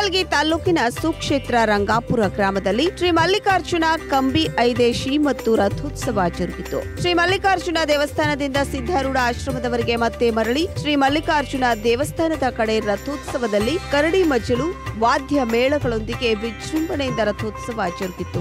ಇಡಕಲ್ಗಿ ತಾಲೂಕಿನ ಸುಕ್ಷೇತ್ರ ರಂಗಾಪುರ ಗ್ರಾಮದಲ್ಲಿ ಶ್ರೀ ಮಲ್ಲಿಕಾರ್ಜುನ ಕಂಬಿ ಐದೇಶಿ ಮತ್ತು ರಥೋತ್ಸವ ಜರುಗಿತು ಶ್ರೀ ಮಲ್ಲಿಕಾರ್ಜುನ ದೇವಸ್ಥಾನದಿಂದ ಸಿದ್ಧಾರೂಢ ಆಶ್ರಮದವರೆಗೆ ಮತ್ತೆ ಮರಳಿ ಶ್ರೀ ಮಲ್ಲಿಕಾರ್ಜುನ ದೇವಸ್ಥಾನದ ಕಡೆ ರಥೋತ್ಸವದಲ್ಲಿ ಕರಡಿ ಮಜ್ಜಲು ವಾದ್ಯ ಮೇಳಗಳೊಂದಿಗೆ ವಿಜೃಂಭಣೆಯಿಂದ ರಥೋತ್ಸವ ಜರುಗಿತು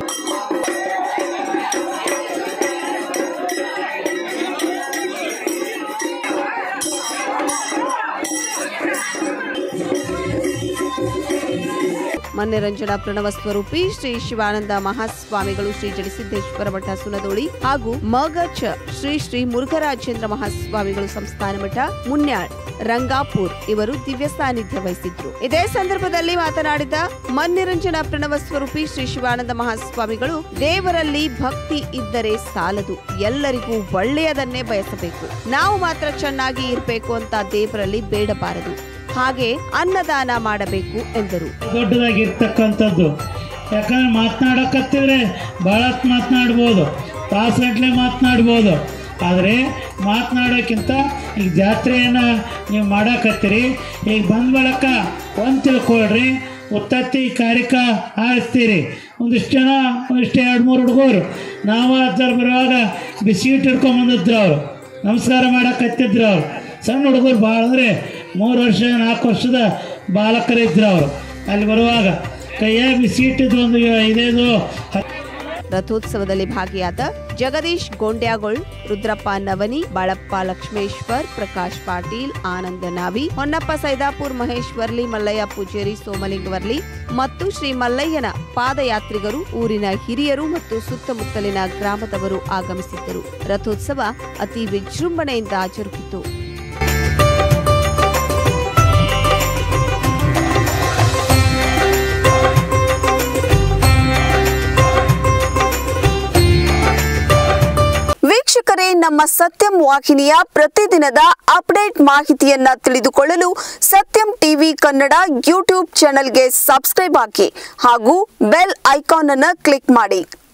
ಮನ್ಯರಂಜನ ಪ್ರಣವ ಸ್ವರೂಪಿ ಶ್ರೀ ಶಿವಾನಂದ ಮಹಾಸ್ವಾಮಿಗಳು ಶ್ರೀ ಜಡಿಸಿದ್ದೇಶ್ವರ ಮಠ ಸುನದೋಳಿ ಹಾಗೂ ಮಗಚ ಶ್ರೀ ಶ್ರೀ ಮುರುಘರಾಜೇಂದ್ರ ಮಹಾಸ್ವಾಮಿಗಳು ಸಂಸ್ಥಾನ ಮಠ ಮುನ್ಯಾಳ್ ರಂಗಾಪುರ್ ಇವರು ದಿವ್ಯ ಸಾನ್ನಿಧ್ಯ ವಹಿಸಿದ್ರು ಇದೇ ಸಂದರ್ಭದಲ್ಲಿ ಮಾತನಾಡಿದ ಮನ್ಯರಂಜನ ಪ್ರಣವ ಸ್ವರೂಪಿ ಶ್ರೀ ಶಿವಾನಂದ ಮಹಾಸ್ವಾಮಿಗಳು ದೇವರಲ್ಲಿ ಭಕ್ತಿ ಇದ್ದರೆ ಸಾಲದು ಎಲ್ಲರಿಗೂ ಒಳ್ಳೆಯದನ್ನೇ ಬಯಸಬೇಕು ನಾವು ಮಾತ್ರ ಚೆನ್ನಾಗಿ ಇರಬೇಕು ಅಂತ ದೇವರಲ್ಲಿ ಬೇಡಬಾರದು ಹಾಗೆ ಅನ್ನದಾನ ಮಾಡಬೇಕು ಎಂದರು ದೊಡ್ಡದಾಗಿರ್ತಕ್ಕಂಥದ್ದು ಯಾಕಂದ್ರೆ ಮಾತನಾಡಕತ್ತಿದ್ರೆ ಭಾಳ ಮಾತನಾಡ್ಬೋದು ತಾಸಗಟ್ಟಲೆ ಮಾತನಾಡ್ಬೋದು ಆದರೆ ಮಾತನಾಡೋಕ್ಕಿಂತ ಈಗ ಜಾತ್ರೆಯನ್ನು ನೀವು ಮಾಡಕತ್ತೀರಿ ಈಗ ಬಂದ ಬಳಕ ಒಂದು ತಿಳ್ಕೊಳ್ರಿ ಉತ್ತತ್ತಿ ಕಾರಿಕ ಆಡಿಸ್ತೀರಿ ಒಂದಿಷ್ಟು ಜನ ಒಂದಿಷ್ಟು ಎರಡು ಮೂರು ಹುಡುಗರು ನಾವು ಅದರ ಬರುವಾಗ ಬಿಸ್ಕಿಟ್ ಹಿಡ್ಕೊಂಬಂದಿದ್ರು ಅವರು ನಮಸ್ಕಾರ ಮಾಡಕತ್ತಿದ್ರು ಅವರು ಸಣ್ಣ ಹುಡುಗರು ಭಾಳ ಅಂದರೆ ಮೂರು ವರ್ಷ ನಾಲ್ಕು ವರ್ಷದ ಬಾಲಕರಿದ್ರು ಅವರು ಅಲ್ಲಿ ಬರುವಾಗ ಕೈಯಾಗ ಬಿಸ್ಕಿಟ್ ಒಂದು ಇದೇದು ರಥೋತ್ಸವದಲ್ಲಿ ಭಾಗಿಯಾದ ಜಗದೀಶ್ ಗೊಂಡ್ಯಾಗೊಳ್ ರುದ್ರಪ್ಪ ನವನಿ ಬಾಳಪ್ಪ ಲಕ್ಷ್ಮೇಶ್ವರ್ ಪ್ರಕಾಶ್ ಪಾಟೀಲ್ ಆನಂದ ನಾವಿ ಹೊನ್ನಪ್ಪ ಸೈದಾಪುರ್ ಮಹೇಶ್ ವರ್ಲಿ ಮಲ್ಲಯ್ಯ ಪೂಜೇರಿ ಸೋಮಲಿಂಗವರ್ಲಿ ಮತ್ತು ಶ್ರೀ ಮಲ್ಲಯ್ಯನ ಪಾದಯಾತ್ರಿಗರು ಊರಿನ ಹಿರಿಯರು ಮತ್ತು ಸುತ್ತಮುತ್ತಲಿನ ಗ್ರಾಮದವರು ಆಗಮಿಸಿದ್ದರು ರಥೋತ್ಸವ ಅತಿ ವಿಜೃಂಭಣೆಯಿಂದ ಜರುಗಿತು ವೀಕ್ಷಕರೇ ನಮ್ಮ ಸತ್ಯಂ ವಾಹಿನಿಯ ಪ್ರತಿದಿನದ ಅಪ್ಡೇಟ್ ಮಾಹಿತಿಯನ್ನ ತಿಳಿದುಕೊಳ್ಳಲು ಸತ್ಯಂ ಟಿವಿ ಕನ್ನಡ ಯೂಟ್ಯೂಬ್ ಚಾನೆಲ್ಗೆ ಸಬ್ಸ್ಕ್ರೈಬ್ ಹಾಕಿ ಹಾಗೂ ಬೆಲ್ ಐಕಾನ್ ಅನ್ನು ಕ್ಲಿಕ್ ಮಾಡಿ